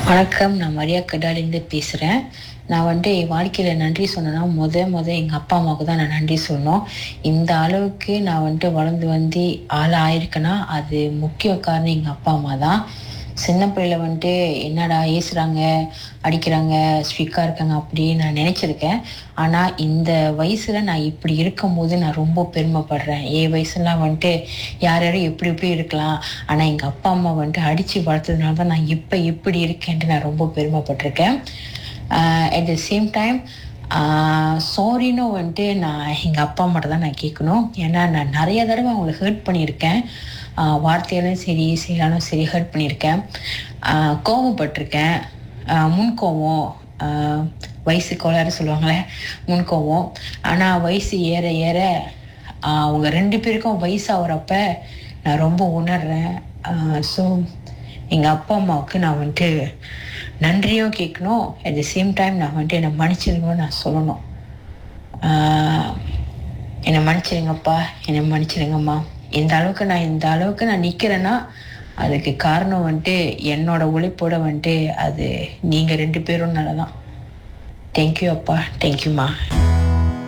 வணக்கம் நான் மரியா கடாலேருந்து பேசுகிறேன் நான் வந்துட்டு என் வாழ்க்கையில் நன்றி சொன்னேன்னா முத முத எங்கள் அப்பா அம்மாவுக்கு தான் நான் நன்றி சொன்னோம் இந்த அளவுக்கு நான் வந்துட்டு வளர்ந்து வந்து ஆள் ஆயிருக்கேன்னா அது முக்கிய காரணம் எங்கள் அப்பா அம்மா தான் சின்ன பிள்ளையில வந்துட்டு என்னடா ஏசுறாங்க அடிக்கிறாங்க ஸ்ட்ரிக்காக இருக்காங்க அப்படின்னு நான் நினச்சிருக்கேன் ஆனால் இந்த வயசில் நான் இப்படி இருக்கும்போது நான் ரொம்ப பெருமைப்படுறேன் என் வயசுலாம் வந்துட்டு யார் யாரும் எப்படி எப்படி இருக்கலாம் ஆனால் எங்கள் அப்பா அம்மா வந்துட்டு அடித்து வளர்த்ததுனால தான் நான் இப்போ இப்படி இருக்கேன்ட்டு நான் ரொம்ப பெருமைப்பட்டிருக்கேன் அட் த சேம் டைம் சாரின்னு வந்துட்டு நான் எங்கள் அப்பா அம்மாட்ட தான் நான் கேட்கணும் ஏன்னா நான் நிறைய தடவை அவங்கள ஹர்ட் பண்ணியிருக்கேன் ஆஹ் வார்த்தையாலும் சரி செயலாலும் சரி ஹர்ட் பண்ணியிருக்கேன் ஆஹ் கோவப்பட்டிருக்கேன் ஆஹ் முன்கோவம் ஆஹ் வயசு கோளாறு சொல்லுவாங்களே முன்கோவம் ஆனால் வயசு ஏற ஏற ஆஹ் அவங்க ரெண்டு பேருக்கும் வயசாகிறப்ப நான் ரொம்ப உணர்றேன் ஸோ எங்கள் அப்பா அம்மாவுக்கு நான் வந்துட்டு நன்றியும் கேட்கணும் அட் த சேம் டைம் நான் வந்துட்டு என்னை மன்னிச்சிருங்கன்னு நான் சொல்லணும் ஆஹ் என்னை மன்னிச்சிருங்கப்பா என்னை மன்னிச்சிருங்கம்மா இந்த அளவுக்கு நான் இந்த அளவுக்கு நான் நிற்கிறேன்னா அதுக்கு காரணம் வந்துட்டு என்னோட உழைப்போட வந்துட்டு அது நீங்கள் ரெண்டு பேரும் நல்லதான் தேங்க்யூ அப்பா தேங்க்யூம்மா